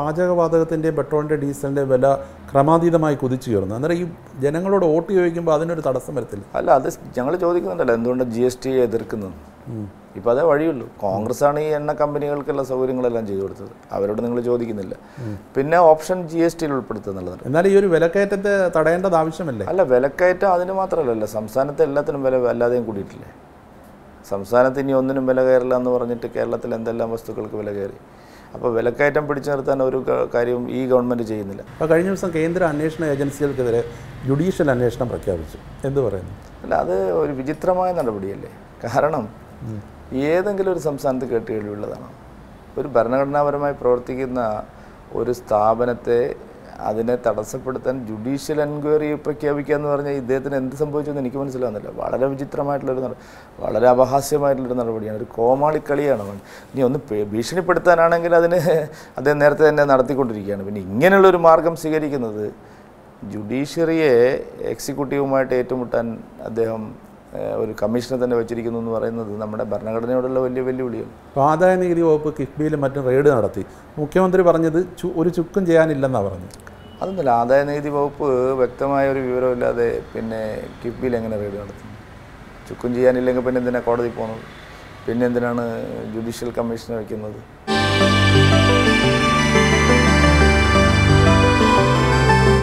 പാചകവാതകത്തിൻ്റെയും പെട്രോളിൻ്റെ ഡീസലിൻ്റെയും വില ക്രമാതീതമായി കുതിച്ചു കയറുന്നു അന്നേരം ഈ ജനങ്ങളോട് വോട്ട് ചോദിക്കുമ്പോൾ അതിനൊരു തടസ്സം വരത്തില്ല അല്ല അത് ഞങ്ങൾ ചോദിക്കുന്നുണ്ടല്ലോ എന്തുകൊണ്ട് ജി എസ് ടി എതിർക്കുന്നത് ഇപ്പോൾ അതേ വഴിയുള്ളൂ കോൺഗ്രസ് ആണ് ഈ എണ്ണ കമ്പനികൾക്കുള്ള സൗകര്യങ്ങളെല്ലാം ചെയ്തു കൊടുത്തത് അവരോട് നിങ്ങൾ ചോദിക്കുന്നില്ല പിന്നെ ഓപ്ഷൻ ജി എസ് ടിയിൽ ഉൾപ്പെടുത്തുക എന്നുള്ളതാണ് എന്നാൽ ഈ ഒരു വിലക്കയറ്റത്തെ തടയേണ്ടത് ആവശ്യമല്ലേ അല്ല വിലക്കയറ്റം അതിന് മാത്രമല്ലല്ലോ സംസ്ഥാനത്ത് എല്ലാത്തിനും വില അല്ലാതെയും കൂടിയിട്ടില്ലേ സംസ്ഥാനത്ത് ഇനി ഒന്നിനും വില കയറില്ല എന്ന് പറഞ്ഞിട്ട് കേരളത്തിൽ എന്തെല്ലാം വസ്തുക്കൾക്ക് വില കയറി അപ്പോൾ വിലക്കയറ്റം പിടിച്ചു നിർത്താൻ ഒരു ക- കാര്യവും ഈ ഗവൺമെൻറ് ചെയ്യുന്നില്ല അപ്പോൾ കഴിഞ്ഞ ദിവസം കേന്ദ്ര അന്വേഷണ ഏജൻസികൾക്കെതിരെ ജുഡീഷ്യൽ അന്വേഷണം പ്രഖ്യാപിച്ചു എന്ത് പറയുന്നു അല്ല അത് ഒരു വിചിത്രമായ നടപടിയല്ലേ കാരണം ഏതെങ്കിലും ഒരു സംസ്ഥാനത്ത് കേട്ടുകേൾവിയുള്ളതാണോ ഒരു ഭരണഘടനാപരമായി പ്രവർത്തിക്കുന്ന ഒരു സ്ഥാപനത്തെ അതിനെ തടസ്സപ്പെടുത്താൻ ജുഡീഷ്യൽ എൻക്വയറി പ്രഖ്യാപിക്കുക എന്ന് പറഞ്ഞാൽ ഇദ്ദേഹത്തിന് എന്ത് സംഭവിച്ചെന്ന് എനിക്ക് മനസ്സിലാവുന്നില്ല വളരെ വിചിത്രമായിട്ടുള്ളൊരു നട വളരെ അപഹാസ്യമായിട്ടുള്ളൊരു നടപടിയാണ് ഒരു കോമാളിക്കളിയാണ് അവൻ. ഇനി ഒന്ന് പേ- ഭീഷണിപ്പെടുത്താനാണെങ്കിൽ അതിന് അദ്ദേഹം നേരത്തെ തന്നെ നടത്തിക്കൊണ്ടിരിക്കുകയാണ് പിന്നെ ഇങ്ങനെയുള്ളൊരു മാർഗം സ്വീകരിക്കുന്നത് ജുഡീഷ്യറിയെ എക്സിക്യൂട്ടീവുമായിട്ട് ഏറ്റുമുട്ടാൻ അദ്ദേഹം ഏഹ്, ഒരു കമ്മീഷനെ തന്നെ വെച്ചിരിക്കുന്നു എന്ന് പറയുന്നത് നമ്മുടെ ഭരണഘടനയോടുള്ള വലിയ വെല്ലുവിളിയാണ് അപ്പോൾ ആദായ നികുതി വകുപ്പ് കിഫ്ബിയിലും മറ്റും റെയ്ഡ് നടത്തി മുഖ്യമന്ത്രി പറഞ്ഞത് ചു- ഒരു ചുക്കും ചെയ്യാനില്ലെന്നാണ് പറഞ്ഞു അതൊന്നുമില്ല ആദായ നികുതി വകുപ്പ് വ്യക്തമായ ഒരു വിവരമില്ലാതെ പിന്നെ കിഫ്ബിയിൽ എങ്ങനെ റെയ്ഡ് നടത്തും ചുക്കും ചെയ്യാനില്ലെങ്കിൽ പിന്നെ എന്തിനാണ് കോടതി പോകുന്നത് പിന്നെ എന്തിനാണ് ജുഡീഷ്യൽ കമ്മീഷനെ വയ്ക്കുന്നത്